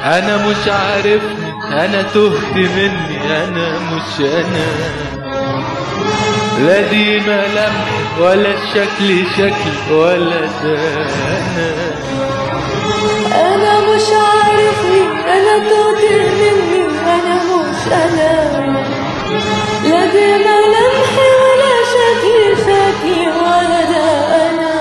انا مش عارفني انا تهت مني انا مش انا لا دي ملامح ولا الشكل شكل ولا ده انا انا مش عارفني انا تهت مني انا مش انا لا دي ملامحي ولا شكلي شكلي ولا ده انا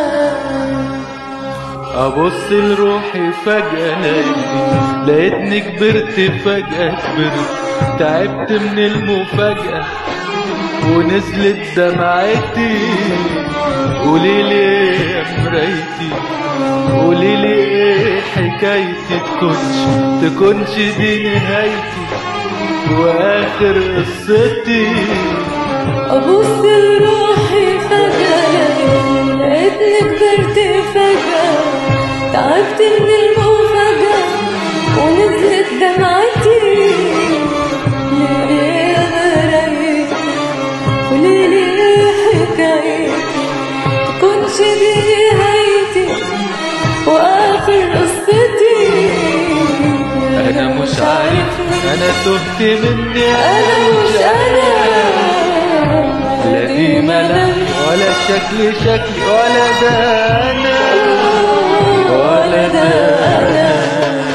ابص لروحي فجأة الاقيني لقيتني كبرت فجأة كبرت تعبت من المفاجأة ونزلت دمعتي قولي لي ايه يا مرايتي قولي لي ايه حكايتي تكونش تكونش دي نهايتي واخر قصتي ابص لروحي فجأة لقيتني كبرت فجأة تعبت من المفاجأة ونزلت دمعتي ليه غريت وليه حكايتي تكونش دي نهايتي واخر قصتي انا مش عارف انا تهت مني انا مش انا لا دي ملامح ولا شكل شكل ولا ده انا ولا ده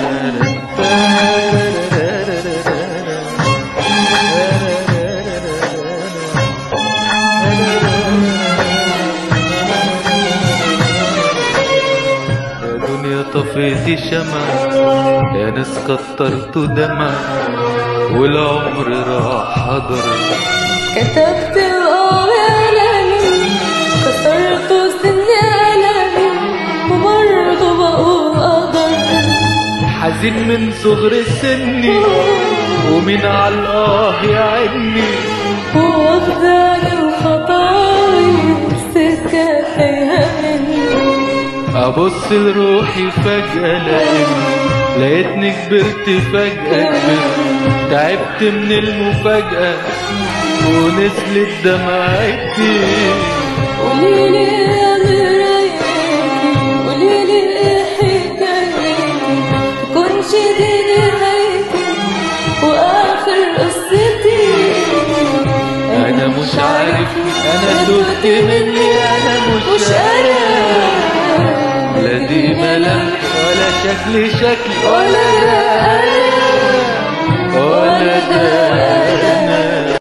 يا دنيا طفيتي شمع يا ناس كترت دمع والعمر راح حضر كتبت الأغاني كسرت سن ألمي وبرضه بقول أقدر حزين من صغر سني ومن على الله يعيني واخداني وخطاي سكة تايهة مني ابص لروحي فجأة لقيتني لقيتني كبرت فجأة كبرت تعبت من المفاجأة ونزلت دمعتي قوليلي يا مرايتي قوليلي ايه حكايتي تكونش دي نهايتي واخر قصتي انا مش عارف انا تهت مني انا مش انا لا دي ملامح ولا شكل شكل ولا ده انا ولا ده انا